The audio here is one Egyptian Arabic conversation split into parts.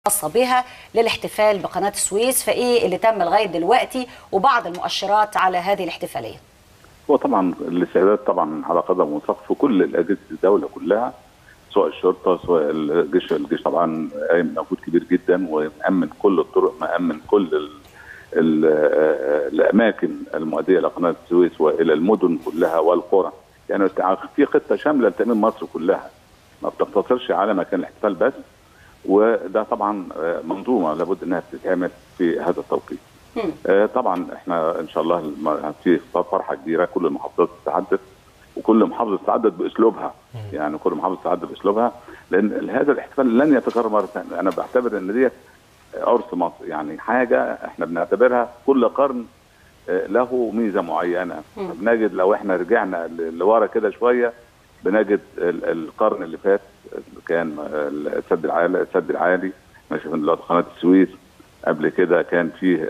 خاصة بها للاحتفال بقناة السويس فإيه اللي تم لغاية دلوقتي وبعض المؤشرات على هذه الاحتفالية هو طبعا الاستعداد طبعا على قدم وساق في كل الاجهزه الدوله كلها سواء الشرطه سواء الجيش الجيش طبعا قايم مجهود كبير جدا ومأمن كل الطرق مأمن كل ال ال الاماكن المؤديه لقناه السويس والى المدن كلها والقرى يعني في خطه شامله لتامين مصر كلها ما بتقتصرش على مكان الاحتفال بس وده طبعا منظومه لابد انها تتعمل في هذا التوقيت. آه طبعا احنا ان شاء الله في فرحه كبيره كل المحافظات تتحدث وكل محافظه تتعدد باسلوبها يعني كل محافظه تتعدد باسلوبها لان هذا الاحتفال لن يتكرر مره ثانيه انا بعتبر ان دي عرس مصر يعني حاجه احنا بنعتبرها كل قرن له ميزه معينه بنجد لو احنا رجعنا لورا كده شويه بنجد القرن اللي فات كان السد العالي السد العالي ماشي من قناه السويس قبل كده كان فيه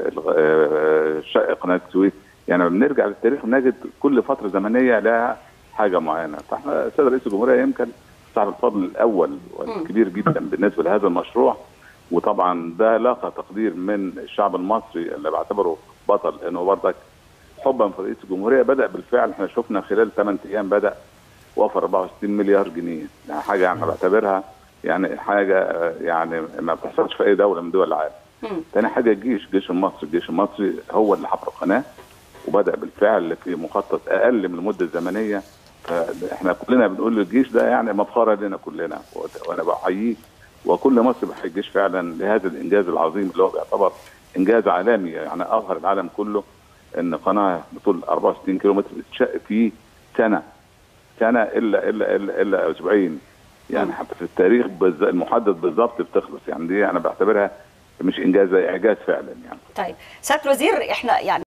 شق قناه السويس يعني بنرجع للتاريخ بنجد كل فتره زمنيه لها حاجه معينه فاحنا السيد رئيس الجمهوريه يمكن صاحب الفضل الاول والكبير جدا بالنسبه لهذا المشروع وطبعا ده لاقى تقدير من الشعب المصري اللي بعتبره بطل لانه برضك حبا في رئيس الجمهوريه بدا بالفعل احنا شفنا خلال 8 ايام بدا وفر 64 مليار جنيه يعني حاجه يعني بعتبرها يعني حاجه يعني ما بتحصلش في اي دوله من دول العالم. تاني حاجه الجيش الجيش المصري الجيش المصري هو اللي حفر القناه وبدا بالفعل في مخطط اقل من المده الزمنيه فاحنا كلنا بنقول الجيش ده يعني مفخره لنا كلنا وانا بحييه وكل مصر بحيي الجيش فعلا لهذا الانجاز العظيم اللي هو بيعتبر انجاز عالمي يعني اظهر العالم كله ان قناه بطول 64 كيلومتر بتتشق في سنه سنه الا الا الا الا اسبوعين يعني حتى في التاريخ المحدد بالظبط بتخلص يعني دي انا بعتبرها مش انجاز اعجاز فعلا يعني طيب سياده الوزير احنا يعني